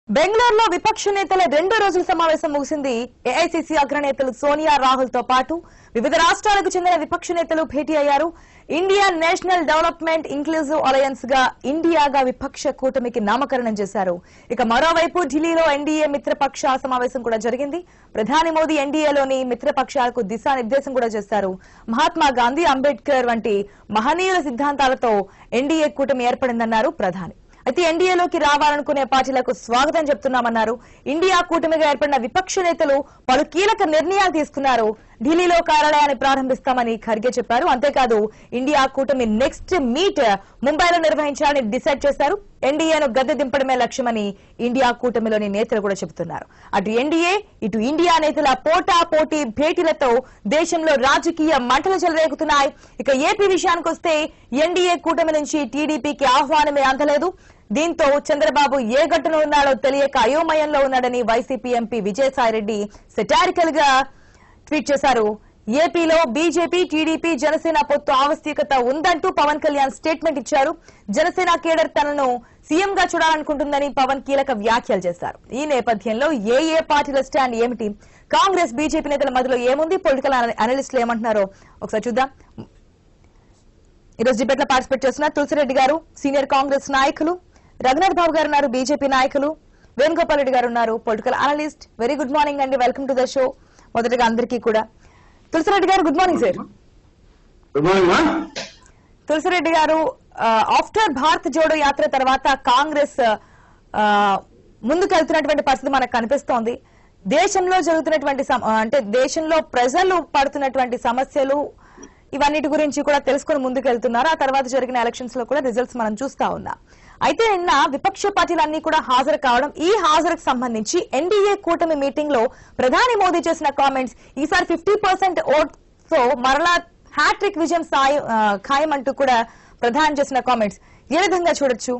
బెంగళూరులో విపక్ష నేతల రెండో రోజుల సమావేశం ముగిసింది ఏఐసీసీ అగ్రనేతలు సోనియా రాహుల్ తో పాటు వివిధ రాష్ట్రాలకు చెందిన విపక్ష నేతలు భేటీ అయ్యారు Indian national development inclusive alliance గా ఇండియాగా విపక్ష కూటమికి నామకరణం చేశారు ఇక మరోవైపు ఢిల్లీలో ఎన్డీఏ మిత్రపక్ష సమావేశం కూడా జరిగింది ప్రధాని మోదీ ఎన్డీఏలోని మిత్రపక్షాలకు దిశానిర్దేశం కూడా చేశారు మహాత్మా గాంధీ అంబేద్కర్ వంటి మహనీయుల సిద్ధాంతాలతో ఎన్డీఏ కూటమి ఏర్పడిందన్నారు ప్రధాని అయితే ఎన్డీఏలోకి రావాలనుకునే పార్టీలకు స్వాగతం చెప్తున్నామన్నారు ఇండియా కూటమిగా ఏర్పడిన విపక్ష నేతలు పలు కీలక నిర్ణయాలు తీసుకున్నారు ఢిల్లీలో కార్యాలయాన్ని ప్రారంభిస్తామని ఖర్గే చెప్పారు అంతేకాదు ఇండియా కూటమి నెక్స్ట్ మీట్ ముంబైలో నిర్వహించాలని డిసైడ్ చేశారు ఎన్డీఏను గద్దె దింపడమే లక్ష్యమని ఇండియా కూటమిలోని నేతలు కూడా చెబుతున్నారు అటు ఎన్డీఏ ఇటు ఇండియా నేతల పోటా పోటీ భేటీలతో దేశంలో రాజకీయ మంటలు చెలరేగుతున్నాయి ఇక ఏపీ విషయానికి వస్తే ఎన్డీఏ కూటమి నుంచి టీడీపీకి ఆహ్వానమే అందలేదు దీంతో చంద్రబాబు ఏ గట్టున ఉన్నాడో తెలియక అయోమయంలో ఉన్నాడని వైసీపీ ఎంపీ విజయసాయిరెడ్డి సెటారికల్ గా ట్వీట్ చేశారు ఏపీలో బీజేపీ టీడీపీ జనసేన పొత్తు ఆవశ్యకత ఉందంటూ పవన్ కళ్యాణ్ స్టేట్మెంట్ ఇచ్చారు జనసేన కేడర్ తనను సీఎం గా చూడాలనుకుంటుందని పవన్ కీలక వ్యాఖ్యలు చేశారు ఈ నేపథ్యంలో ఏ ఏ పార్టీల స్టాండ్ ఏమిటి కాంగ్రెస్ బీజేపీ నేతల మధ్యలో ఏముంది పొలిటికల్ అనలిస్టులు ఏమంటున్నారో ఒకసారి చూద్దాం ఈరోజు డిబేట్ లో పార్టిసిపేట్ చేస్తున్న తులసిరెడ్డి గారు సీనియర్ కాంగ్రెస్ నాయకులు రఘునాథ్ బాబు గారు ఉన్నారు బీజేపీ నాయకులు వేణుగోపాల్ రెడ్డి గారు ఉన్నారు political analyst very good morning అండి వెల్కమ్ టు ద షో మొదటగా అందరికీ కూడా తులసిరెడ్డి గారు good morning sir good morning మా తులసిరెడ్డి గారు ఆఫ్టర్ భారత్ జోడో యాత్ర తర్వాత కాంగ్రెస్ ఆ, ముందుకెళ్తున్నటువంటి పరిస్థితి మనకు కనిపిస్తోంది దేశంలో జరుగుతున్నటువంటి సమ- అంటే దేశంలో ప్రజలు పడుతున్నటువంటి సమస్యలు ఇవన్నిటి గురించి కూడా తెలుసుకుని ముందుకెళ్తున్నారు ఆ తర్వాత జరిగిన ఎలక్షన్స్ లో కూడా రిజల్ట్స్ మనం చూస్తా ఉన్నాం అయితే నిన్న విపక్ష పార్టీలన్నీ కూడా హాజరు కావడం ఈ హాజరుకు సంబంధించి ఎన్డీఏ కూటమి మీటింగ్ లో ప్రధాని మోదీ చేసిన కామెంట్స్ ఈసారి ఫిఫ్టీ పర్సెంట్ ఓట్ తో మరలా హ్యాట్రిక్ విజయం సాయం ఆ, ఖాయం అంటూ కూడా ప్రధాని చేసిన కామెంట్స్ ఏ విధంగా చూడొచ్చు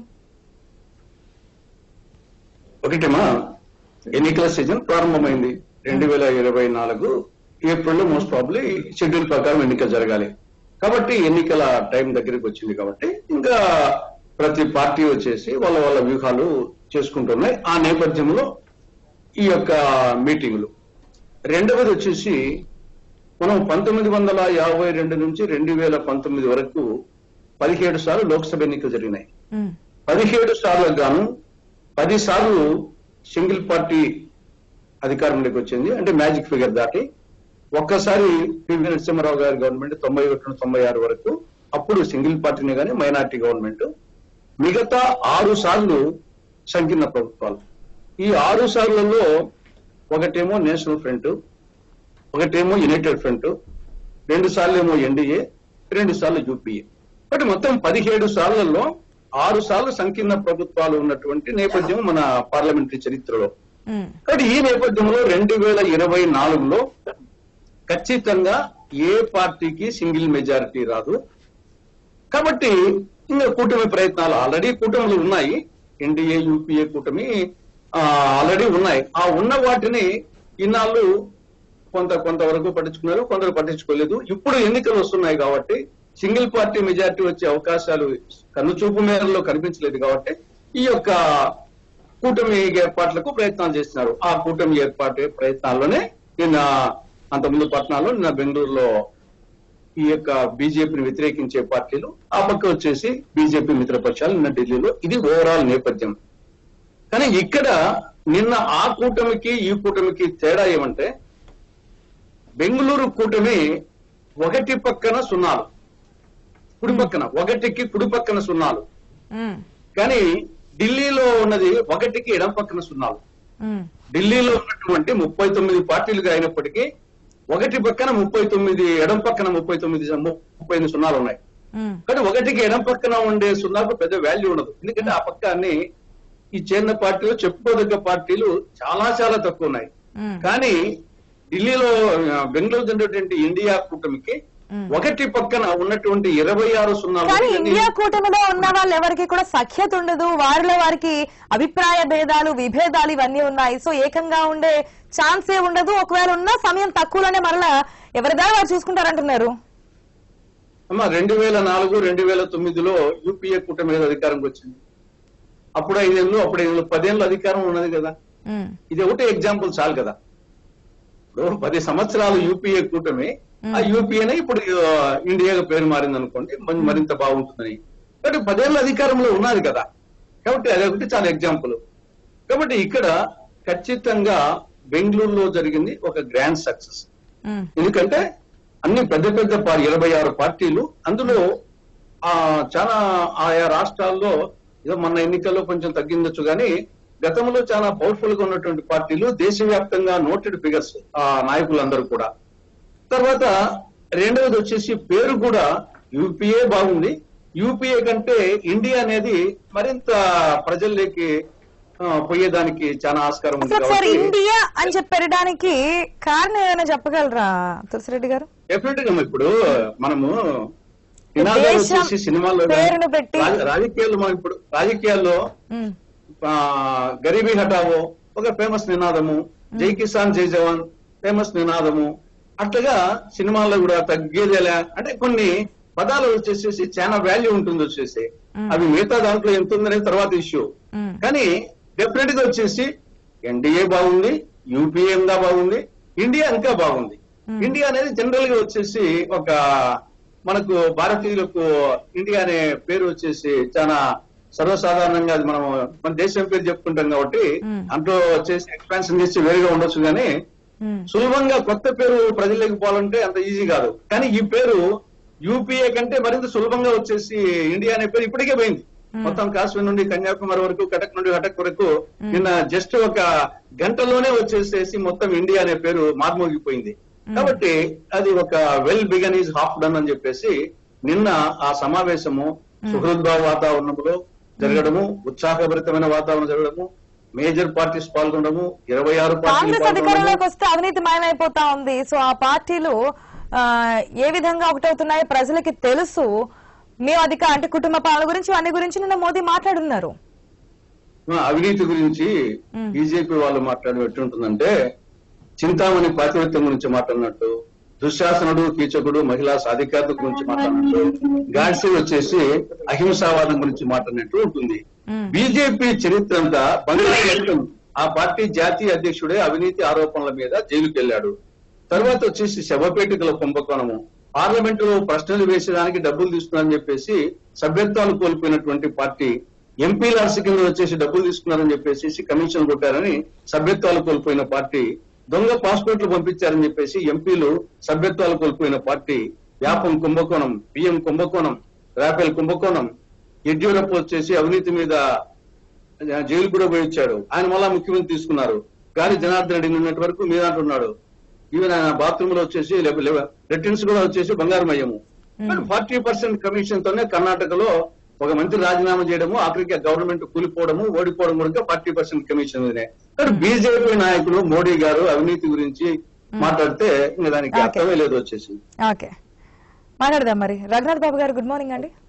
ఒకటేమా ఎన్నికల సీజన్ ప్రారంభమైంది రెండు వేల ఇరవై నాలుగు ఏప్రిల్లో మోస్ట్ ప్రాబ్లీ షెడ్యూల్ ప్రకారం ఎన్నికలు జరగాలి కాబట్టి ఎన్నికల టైం దగ్గరికి వచ్చింది కాబట్టి ఇంకా ప్రతి పార్టీ వచ్చేసి వాళ్ళ వాళ్ళ వ్యూహాలు చేసుకుంటున్నాయి ఆ నేపథ్యంలో ఈ యొక్క మీటింగులు రెండవది వచ్చేసి మనం పంతొమ్మిది వందల యాభై రెండు నుంచి రెండు వేల పంతొమ్మిది వరకు పదిహేడు సార్లు లోక్సభ ఎన్నికలు జరిగినాయి ఉమ్, పదిహేడు సార్లకు గాను పది సార్లు సింగిల్ పార్టీ అధికారంలోకి వచ్చింది అంటే మ్యాజిక్ ఫిగర్ దాటి ఒక్కసారి పివి నరసింహారావు గారి గవర్నమెంట్ తొంభై ఒకటి నుండి తొంభై ఆరు వరకు అప్పుడు సింగిల్ పార్టీని కానీ మైనార్టీ గవర్నమెంట్ మిగతా ఆరు సార్లు సంకీర్ణ ప్రభుత్వాలు ఈ ఆరు సార్లలో ఒకటేమో నేషనల్ ఫ్రంట్ ఒకటేమో యునైటెడ్ ఫ్రంట్ రెండు సార్లు ఏమో ఎన్డీఏ రెండు సార్లు యూపీఏ బట్ మొత్తం పదిహేడు సార్లలో ఆరు సార్లు సంకీర్ణ ప్రభుత్వాలు ఉన్నటువంటి నేపథ్యం మన పార్లమెంటరీ చరిత్రలో ఉమ్, కాబట్టి ఈ నేపథ్యంలో రెండు వేల ఇరవై నాలుగులో ఖచ్చితంగా ఏ పార్టీకి సింగిల్ మెజారిటీ రాదు కాబట్టి ఇంకా కూటమి ప్రయత్నాలు ఆల్రెడీ కూటమిలు ఉన్నాయి ఎన్డీఏ యూపీఏ కూటమి ఆల్రెడీ ఉన్నాయి ఆ ఉన్న వాటిని ఇన్నాళ్ళు కొంత కొంతవరకు పట్టించుకున్నారు కొందరు పట్టించుకోలేదు ఇప్పుడు ఎన్నికలు వస్తున్నాయి కాబట్టి సింగిల్ పార్టీ మెజారిటీ వచ్చే అవకాశాలు కన్నుచూపు మేరలో కనిపించలేదు కాబట్టి ఈ యొక్క కూటమి ఏర్పాట్లకు ప్రయత్నాలు చేస్తున్నారు ఆ కూటమి ఏర్పాటు ప్రయత్నాల్లోనే నిన్న అంతకుముందు పట్టణాల్లో నిన్న బెంగళూరులో ఈ యొక్క బీజేపీని వ్యతిరేకించే పార్టీలు ఆ పక్క వచ్చేసి బీజేపీ మిత్రపక్షాలు నిన్న ఢిల్లీలో ఇది ఓవరాల్ నేపథ్యం కానీ ఇక్కడ నిన్న ఆ కూటమికి ఈ కూటమికి తేడా ఏమంటే బెంగళూరు కూటమి ఒకటి పక్కన సున్నాలు కుడి పక్కన ఒకటికి కుడి పక్కన సున్నాలు ఉమ్, కానీ ఢిల్లీలో ఉన్నది ఒకటికి ఎడం పక్కన సున్నాలు ఉమ్, ఢిల్లీలో ఉన్నటువంటి ముప్పై తొమ్మిది పార్టీలుగా అయినప్పటికీ ఒకటి పక్కన ముప్పై తొమ్మిది ఎడం పక్కన ముప్పై తొమ్మిది ముప్పై ఎనిమిది సున్నాలు ఉన్నాయి ఉమ్, కానీ ఒకటికి ఎడం పక్కన ఉండే సున్నాకు పెద్ద వాల్యూ ఉండదు ఎందుకంటే ఆ పక్కన్ని ఈ చేరిన పార్టీలు చెప్పుకోదగ్గ పార్టీలు చాలా చాలా తక్కువ ఉన్నాయి ఉమ్, కానీ ఢిల్లీలో ఆ, బెంగళూరు చెందినటువంటి ఇండియా కూటమికి ఉమ్. ఒకటి పక్కన ఉన్నటువంటి ఇరవై ఆరు సున్నాలు కానీ ఇవన్నీ- ఇండియా కూటమిలో ఉన్న వాళ్ళు ఎవరికి కూడా సఖ్యత ఉండదు వారిలో వారికి అభిప్రాయ భేదాలు విభేదాలు ఇవన్నీ ఉన్నాయి సో ఏకంగా ఉండే ఛాన్సే ఉండదు ఒకవేళ ఉన్నా సమయం తక్కువలోనే మరలా ఎవరిదా వారు చూసుకుంటారంటున్నారు అమ్మ రెండు వేల నాలుగు రెండు వేల తొమ్మిదిలో యూపీఏ కూటమి మీద అధికారంకి వచ్చింది అప్పుడు ఐదేళ్ళు అప్పుడు ఐదేళ్ళు పదేళ్ళు అధికారం ఉన్నది కదా ఉమ్, ఇది ఒకటే ఎగ్జాంపుల్ చాలు కదా ఇప్పుడు పది సంవత్సరాలు యూపీఏ కూటమి ఆ యూపీఏనే ఇప్పుడు ఆ, ఇండియాగా పేరు మారింది అనుకోండి మరి- మరింత బాగుంటుందని కాబట్టి పదేళ్ళ అధికారంలో ఉన్నది కదా కాబట్టి అదొకటి చాలా ఎగ్జాంపుల్ కాబట్టి ఇక్కడ ఖచ్చితంగా బెంగళూరులో జరిగింది ఒక గ్రాండ్ సక్సెస్ ఉమ్, ఎందుకంటే అన్ని పెద్ద పెద్ద పా- ఇరవై ఆరు పార్టీలు అందులో ఆ చాలా ఆయా రాష్ట్రాల్లో ఏదో మన ఎన్నికల్లో కొంచెం తగ్గిందొచ్చు కానీ గతంలో చాలా పవర్ఫుల్ గా ఉన్నటువంటి పార్టీలు దేశవ్యాప్తంగా నోటెడ్ ఫిగర్స్ ఆ నాయకులందరూ కూడా తర్వాత రెండవది వచ్చేసి పేరు కూడా యూపీఏ బాగుంది యూపీఏ కంటే ఇండియా అనేది మరింత ప్రజల్లోకి ఆ, పోయేదానికి చాలా ఆస్కారం ఉంది అసలు ఒకసారి కాబట్టి ఇండియా అని చెప్పి పెట్టడానికి కారణం ఏమైనా చెప్పగలరా తులసిరెడ్డి గారు డెఫినెట్ గా ఇప్పుడు మనము నినాదాలు దేశం వచ్చేసి సినిమాల్లో గాని, పేరును పెట్టి రాజ- రాజకీయాల్లో మనం ఇప్పుడు రాజకీయాల్లో ఉమ్, ఆ, గరీబీ హటావో ఒక ఫేమస్ నినాదము జై కిసాన్ జై జవాన్ ఫేమస్ నినాదము అట్లాగా సినిమాల్లో కూడా తగ్గేదేలా అంటే కొన్ని పదాలు వచ్చేసేసి చాలా వాల్యూ ఉంటుంది వచ్చేసి అవి మిగతా దాంట్లో ఎంత ఉందనేది తర్వాత ఇష్యూ ఉమ్, కానీ డెఫినెట్ గా వచ్చేసి ఎన్డీఏ బాగుంది యూపీఏ ఇంకా బాగుంది ఇండియా ఇంకా బాగుంది ఇండియా అనేది జనరల్ గా వచ్చేసి ఒక మనకు భారతీయులకు ఇండియా అనే పేరు వచ్చేసి చాలా సర్వసాధారణంగా అది మనం మన దేశం పేరు చెప్పుకుంటాం కాబట్టి Hmm. అంట్లో వచ్చేసి ఎక్స్పాన్షన్ చేసి వేరుగా ఉండొచ్చు కానీ ఉమ్, సులభంగా కొత్త పేరు ప్రజల్లోకి పోవాలంటే అంత ఈజీ కాదు కానీ ఈ పేరు యూపీఏ కంటే మరింత సులభంగా వచ్చేసి ఇండియా అనే పేరు ఇప్పటికే పోయింది మొత్తం కాశ్మీర్ నుండి కన్యాకుమారి వరకు కటక్ నుండి కటక్ వరకు నిన్న జస్ట్ ఒక గంటలోనే వచ్చేసేసి మొత్తం ఇండియా అనే పేరు మార్మోగిపోయింది కాబట్టి అది ఒక well begun is half done అని చెప్పేసి నిన్న ఆ సమావేశము సుహృద్భావ వాతావరణంలో జరగడము ఉత్సాహభరితమైన వాతావరణం జరగడము మేజర్ పార్టీస్ పాల్గొనడము ఇరవై ఆరు పార్టీలు కాంగ్రెస్ పాల్గొనడము అధికారంలోకి వస్తే అవినీతి మాయమైపోతా ఉంది సో ఆ పార్టీలు ఆ, ఏ విధంగా ఒకటవుతున్నాయో ప్రజలకి తెలుసు మేము అధిక అంటే కుటుంబ పాలన గురించి అన్ని గురించి నిన్న మోదీ మాట్లాడున్నారు ఆ, అవినీతి గురించి మ్మ్. బీజేపీ వాళ్ళు మాట్లాడి ఎట్టుంటుందంటే చింతామణి పాతివత్యం గురించి మాట్లాడినట్టు దుశ్శాసనుడు కీచకుడు మహిళా సాధికారత గురించి మాట్లాడినట్టు గాడ్సే వచ్చేసి అహింసావాదం గురించి మాట్లాడినట్టు ఉంటుంది మ్మ్. బీజేపీ చరిత్ర అంతా బంగాళాఖాతం ఆ పార్టీ జాతీయ అధ్యక్షుడే అవినీతి ఆరోపణల మీద జైలుకి వెళ్ళాడు తర్వాత వచ్చేసి శవపేటికల కుంభకోణము పార్లమెంట్ లో ప్రశ్నలు వేసేదానికి డబ్బులు తీసుకున్నారని చెప్పేసి సభ్యత్వాలు కోల్పోయినటువంటి పార్టీ ఎంపీలార్స్ కింద వచ్చేసి డబ్బులు తీసుకున్నారని చెప్పేసి కమిషన్ కొట్టారని సభ్యత్వాలు కోల్పోయిన పార్టీ దొంగ పాస్పోర్ట్లు పంపించారని చెప్పేసి ఎంపీలు సభ్యత్వాలు కోల్పోయిన పార్టీ వ్యాపం కుంభకోణం బియ్యం కుంభకోణం రాఫెల్ కుంభకోణం యడ్యూరప్ప వచ్చేసి అవినీతి మీద జైలు కూడా పోయి వచ్చాడు ఆయన మళ్ళా ముఖ్యమంత్రి తీసుకున్నారు గాలి జనార్దన్ రెడ్డి నిన్నటి వరకు మీద అంటున్నాడు ఈవెన్ ఆయన బాత్రూమ్ లో వచ్చేసి లెట్రిన్స్ కూడా వచ్చేసి బంగారమయ్యము ఫార్టీ పర్సెంట్ కమిషన్ తోనే కర్ణాటకలో ఒక మంత్రి రాజీనామా చేయడము ఆఖరికి గవర్నమెంట్ కూలిపోవడము ఓడిపోవడం కూడా ఫార్టీ పర్సెంట్ కమిషన్ మీదనే కానీ బీజేపీ నాయకులు మోడీ గారు అవినీతి గురించి మాట్లాడితే ఇంకా దానికి Okay. అర్థమే లేదు వచ్చేసి ఓకే మాట్లాడదాం మరి రఘునాథ్ బాబు గారు గుడ్ మార్నింగ్ అండి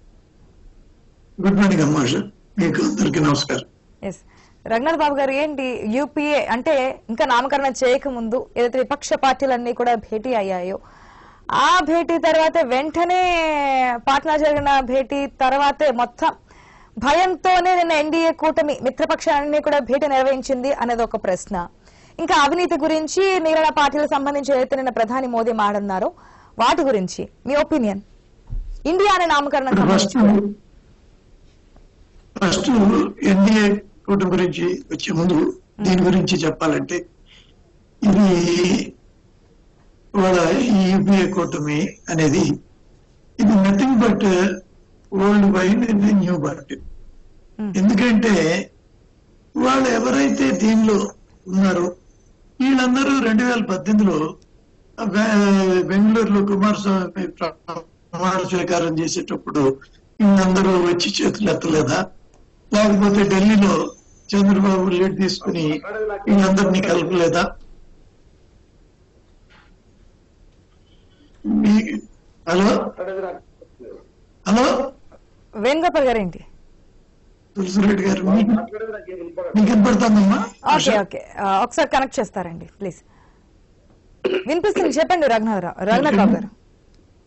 గుడ్ మార్నింగ్ అమ్మా మీకు అందరికీ నమస్కారం ఎస్ రఘునాథ్ బాబు గారు ఏంటి యూపీఏ అంటే ఇంకా నామకరణ చేయకముందు ఏదైతే విపక్ష పార్టీలన్నీ కూడా భేటీ అయ్యాయో ఆ భేటీ తర్వాత వెంటనే పాట్నా జరిగిన భేటీ తర్వాతే మొత్తం భయంతోనే నిన్న ఎన్డీఏ కూటమి మిత్రపక్షాలన్నీ కూడా భేటీ నిర్వహించింది అనేది ఒక ప్రశ్న ఇంకా అవినీతి గురించి మిగిలిన పార్టీలకు సంబంధించి ఏదైతే నిన్న ప్రధాని మోదీ మాట్లాడినారో వాటి గురించి మీ ఒపీనియన్ ఇండియా అనే నామకరణం ఫస్ట్ సంబంధించి కూడా. ఫస్ట్ ఎన్డీఏ కూటమి గురించి వచ్చే ముందు దీని గురించి చెప్పాలంటే ఇది వాళ్ళ ఈ యూపీఏ కూటమి అనేది ఇది nothing but old wine and new bird Hmm. ఎందుకంటే వాళ్ళు ఎవరైతే దీనిలో ఉన్నారో వీళ్ళందరూ రెండు వేల పద్దెనిమిదిలో బె- బెంగళూరులో కుమారస్వామి ప్ర- ప్రమాణ స్వీకారం చేసేటప్పుడు వీళ్ళందరూ వచ్చి చేతులు ఎత్తలేదా లేకపోతే ఢిల్లీలో చంద్రబాబు లీడ్ తీసుకుని వీళ్ళందరినీ కలపలేదా మీ- హలో హలో వేణుగోపాల్ గారు ఏంటి తులసిరెడ్డి గారు మీకు మీకు వినపడుతుందమ్మా ఓకే ఓకే ఆ, ఒకసారి కనెక్ట్ చేస్తారండి ప్లీజ్ వినిపిస్తుంది చెప్పండి రఘునాథ్ రావు రఘునాథ్ బాబు గారు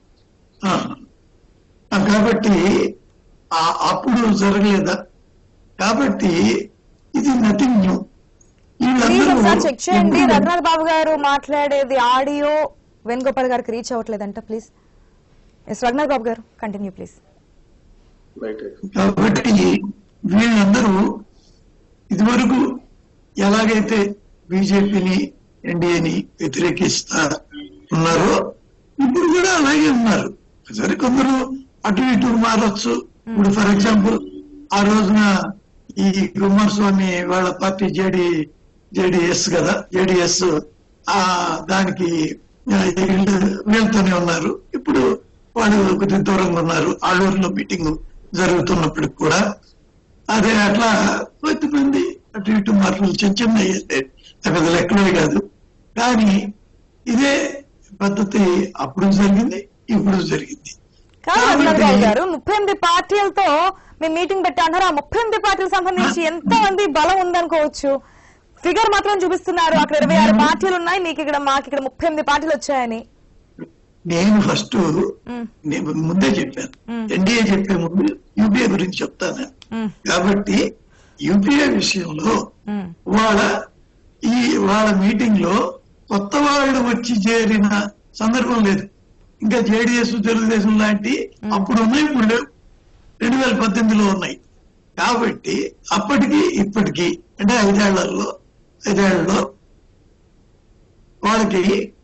ఆ. ఆ, కాబట్టి ఆ- అప్పుడు జరగలేదా కాబట్టి ఇది నథింగ్ న్యూ ప్లీజ్ ఒకసారి చెక్ చేయండి రఘునాథ్ బాబు గారు మాట్లాడేది ఆడియో వేణుగోపాల్ గారికి రీచ్ అవ్వట్లేదంట ప్లీజ్ ఎస్ రఘునాథ్ బాబు గారు కంటిన్యూ ప్లీజ్ కాబట్టి వీళ్ళందరూ ఇదివరకు ఎలాగైతే బీజేపీని ఎన్డీఏని వ్యతిరేకిస్తా ఉన్నారో ఇప్పుడు కూడా అలాగే ఉన్నారు సరే కొందరు అటు ఇటు మారచ్చు ఇప్పుడు ఫర్ ఎగ్జాంపుల్ ఆ రోజున ఈ కుమారస్వామి వాళ్ళ పార్టీ జేడి జేడిఎస్ కదా జేడిఎస్ ఆ దానికి ఆ, వీళ్ళు- వీళ్ళతోనే ఉన్నారు ఇప్పుడు వాళ్ళు కొద్దిగా దూరంగా ఉన్నారు ఆలూరులో మీటింగ్ జరుగుతున్నప్పటికి కూడా అదే అట్లా కొద్దిమంది అటు ఇటు మార్పులు చిన్న చిన్న పెద్ద లెక్కలే కాదు కానీ ఇదే పద్ధతి అప్పుడు జరిగింది ఇప్పుడు జరిగింది కాదు రఘునాథ్ బాబు గారు ముప్పై ఎనిమిది పార్టీలతో మేము మీటింగ్ పెట్టా అంటారు ఆ ముప్పై ఎనిమిది పార్టీలకు సంబంధించి ఎంత మంది బలం ఉందనుకోవచ్చు ఫిగర్ మాత్రం చూపిస్తున్నారు అక్కడ ఇరవై ఆరు పార్టీలు ఉన్నాయి మీకు ఇక్కడ మాకు ఇక్కడ ముప్పై ఎనిమిది పార్టీలు వచ్చాయని నేను ఫస్ట్ మ్మ్. నేను ముందే చెప్పాను మ్మ్. ఎన్డీఏ చెప్పే ముందు యూపీఏ గురించి చెప్తాను మ్మ్. కాబట్టి యూపీఏ విషయంలో మ్మ్. వాళ్ళ ఈ వాళ్ళ మీటింగ్ లో కొత్త వాళ్ళు వచ్చి చేరిన సందర్భం లేదు ఇంకా జేడిఎస్ తెలుగుదేశం లాంటి అప్పుడు ఉన్నాయి ఇప్పుడు లేవు రెండు వేల పద్దెనిమిదిలో ఉన్నాయి కాబట్టి అప్పటికి ఇప్పటికి అంటే ఐదేళ్లలో ఐదేళ్లలో వాళ్ళకి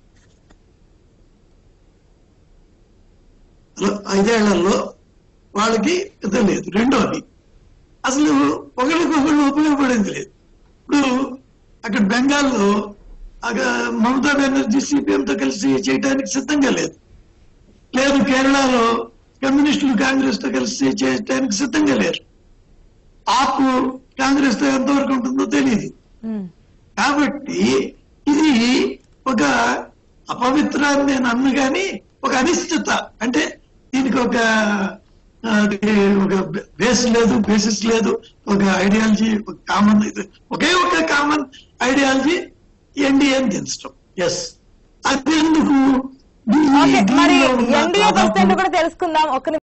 ఐదేళ్లలో వాళ్ళకి పెద్ద లేదు రెండోది అసలు ఒకరికొకరు ఉపయోగపడింది లేదు ఇప్పుడు అక్కడ బెంగాల్లో అక్కడ మమతా బెనర్జీ సిపిఎం తో కలిసి చేయడానికి సిద్ధంగా లేదు లేదు కేరళలో కమ్యూనిస్టులు కాంగ్రెస్ తో కలిసి చేయడానికి సిద్ధంగా లేరు ఆపు కాంగ్రెస్ తో ఎంతవరకు ఉంటుందో తెలియదు మ్మ్. కాబట్టి ఇది ఒక అపవిత్రాన్ని నేను అన్ను కానీ ఒక అనిశ్చిత అంటే దీనికి ఒక ఆ, అది ఒక బేస్ లేదు బేసిస్ లేదు ఒక ఐడియాలజీ ఒక కామన్ ఇది ఒకే ఒక కామన్ ఐడియాలజీ ఎన్డీఏ అని దించడం ఎస్ అది ఎందుకు ఓకే మరి దీనిలో ఉన్న ఎన్డీఏ దాదాపు- పర్సెంట్ కూడా తెలుసుకుందాం ఒక్క